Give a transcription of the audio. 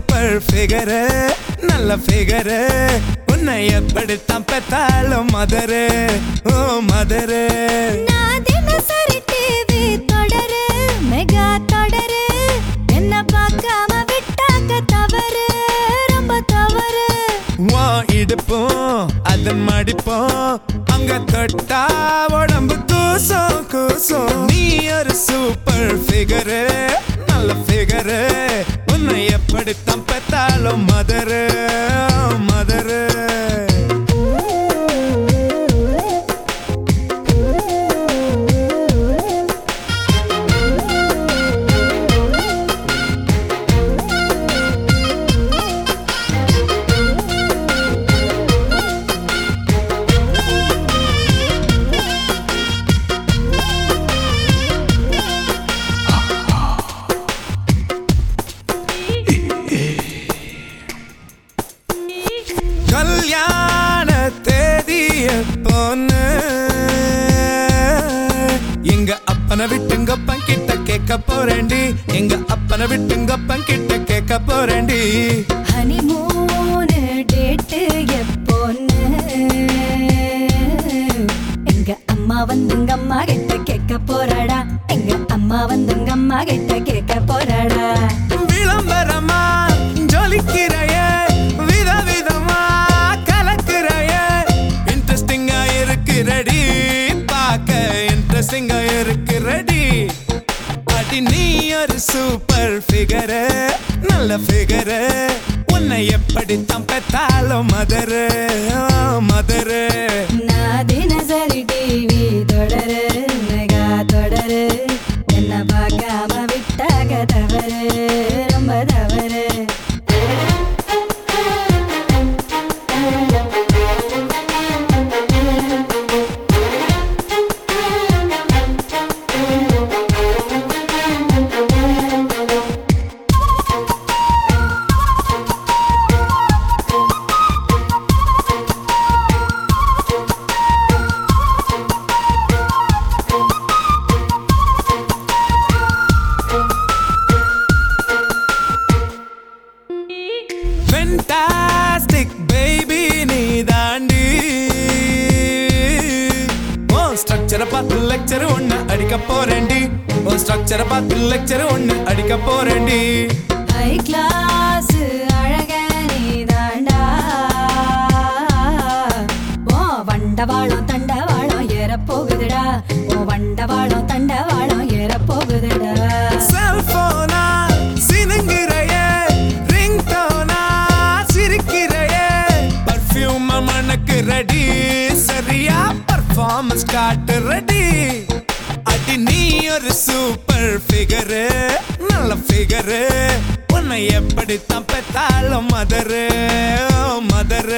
super figure நல்ல figure உன்னை எப்படித்தான் பெத்தாலும் மதரு ஓ மதரு நான் தினசரி டிவி தொடரு மெகா தொடரு என்ன பார்க்காம விட்டாக்க தவறு ரொம்ப தவறு வா இடுப்போம் அதன் மடிப்போம் அங்க தொட்டா உடம்பு கூசும் கூசும் நீ ஒரு சூப்பர் ஃபிகரு நல்ல ஃபிகரு உன்னை எப்படித்தான் பெத்தாலும் மதரு மதரு கல்யாண தேதி எப்போன்னு எங்க அப்பனை விட்டுங்கப்பன் கிட்ட கேட்க போறேன்டி எங்க அப்பனை விட்டுங்கப்பன் கிட்ட கேட்க போறேன்டி ஹனிமூனு டேட்டு எப்போன்னு எங்க அம்மா வந்துங்க அம்மா கிட்ட கேட்க போறாடா எங்க அம்மா வந்துங்க அம்மா கிட்ட கேட்க போறாடா விளம்பரமா ஜொலிக்கிறைய விதவிதமா கலக்குறைய இன்ட்ரெஸ்டிங்கா இருக்கிறடி பார்க்க இன்ட்ரெஸ்டிங்கா இருக்கிறடி அடி நீ ஒரு சூப்பர் ஃபிகரு நல்ல ஃபிகரு உன்னை எப்படித்தான் பெத்தாலும் மதரு மதரு நான் தினசரி டிவி தொடரு மெகா தொடரு என்ன பார்க்காம விட்டாக தவறு ரொம்ப தவறு ஃபென்டாஸ்டிக் பேபி நீ தாண்டி ஓ ஸ்ட்ரக்சரை பார்த்து லெக்சர் ஒன்று அடிக்க போறேன்டி ஓ ஸ்ட்ரக்சரை பார்த்து லெக்சர் ஒன்று அடிக்க போறேன்டி ஹை கிளாஸ் அழக நீ தாண்டா ஓ வண்டவாளம் தண்டவாளம் ஏற போகுதுடா ஓ வண்டவாளம் தண்டவாளம் ஏற போகுதுடா செல்போனா சினுங்கிறைய ரிங் டோனா சிரிக்கிறைய பர்ஃபியூம் மணக்கு ரெடி சரியா பர்ஃபார்மன்ஸ் காட்டு ரெடி அடி நீ ஒரு சூப்பர் ஃபிகரு நல்ல ஃபிகரு உன்னை எப்படித்தான் பெத்தாலும் மதரு மதரு